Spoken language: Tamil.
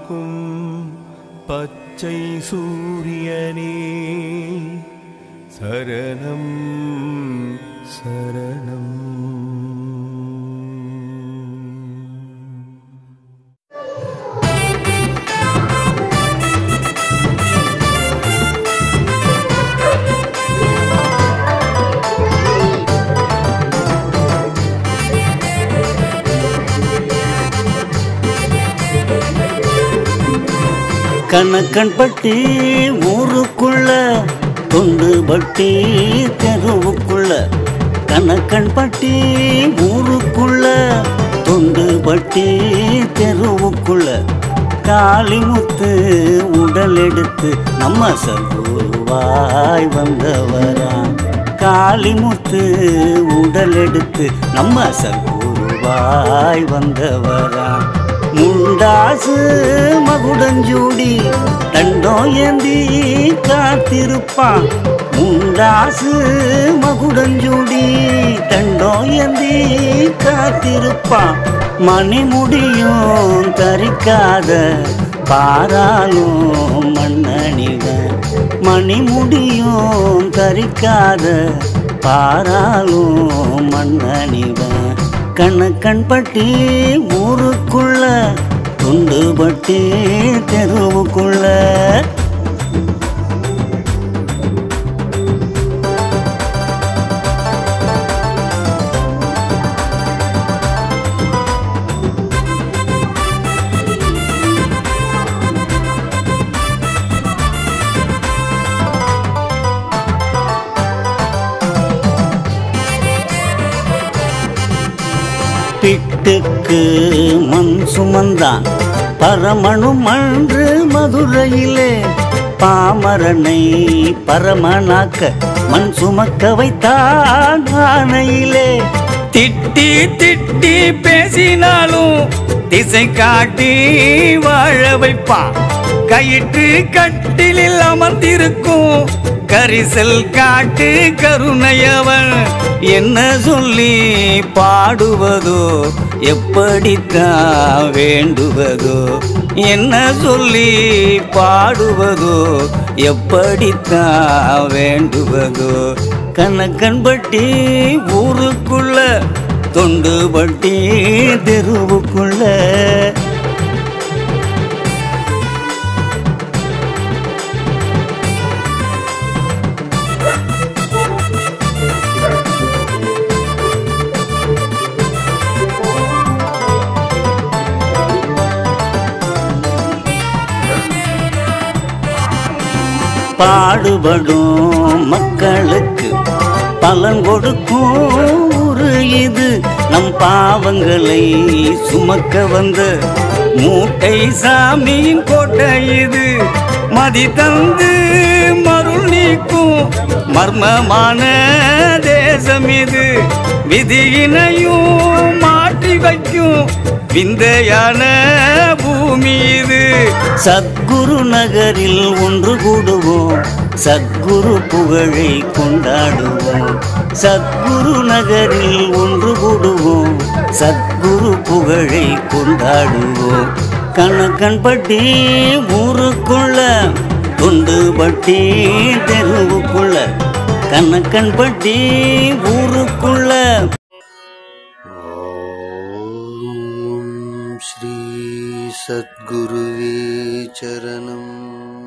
காக்கும் பச்சை சூரியனே சரணம் சரணம் கணக்கன் பட்டி ஊருக்குள்ள தொண்டு பட்டி தெருவுக்குள்ள கணக்கன் பட்டி ஊருக்குள்ள தொண்டு பட்டி தெருவுக்குள்ள காளிமுத்து உடல் எடுத்து நம்ம சகுருவாய் வந்தவரா காளிமுத்து உடல் எடுத்து நம்ம சகுருவாய் வந்தவரா முண்டாசு மகுடஞ்சூடி தண்டோ ஏந்தி காத்திருப்பான் முண்டாசு மகுடஞ்சூடி தண்டோ ஏந்தி காத்திருப்பான் மணிமுடியும் தரிக்காத பாராலும் மண்ணணிவன் மணிமுடியும் தரிக்காத பாராலும் மண்ணணிவன் கண்ணக்கண் பட்டி ஊருக்குள்ள துண்டு பட்டி தெருவுக்குள்ள பிட்டுக்கு மண் சுமந்தான் பரமணு மன்று மதுரையிலே பாமரனை பரமனாக்க மண் சுமக்க வைத்தான் ஆனையிலே திட்டி திட்டி பேசினாலும் திசை காட்டி வாழ வைப்பான் கயிற்று கட்டிலில் அமர்ந்திருக்கும் கரிசல் காட்டு கருணையவன் என்ன சொல்லி பாடுவதோ எப்படித்தான் வேண்டுவதோ என்ன சொல்லி பாடுவதோ எப்படித்தான் வேண்டுவதோ கணக்கன் பட்டி ஊருக்குள்ள தொண்டு பட்டி தெருவுக்குள்ள பாடுபடும் மக்களுக்கு பலன் கொடுக்கும் ஊரு இது நம் பாவங்களை சுமக்க வந்த மூட்டை சாமியின் கோட்டை இது மதி தந்து மருள் நீக்கும் மர்மமான தேசம் இது விதியினையும் மாற்றி வைக்கும் விந்தையான பூமி இது சத்குரு நகரில் ஒன்று கூடுவோம் சத்குரு புகழை கொண்டாடுவோம் சத்குரு நகரில் ஒன்று கூடுவோம் சத்குரு புகழை கொண்டாடுவோம் கணக்கன் பட்டி ஊருக்குள்ள தொண்டு பட்டி தெருவுக்குள்ள கணக்கன் பட்டி ஊருக்குள்ள ॐ श्री सद्गुरुवे चरणम्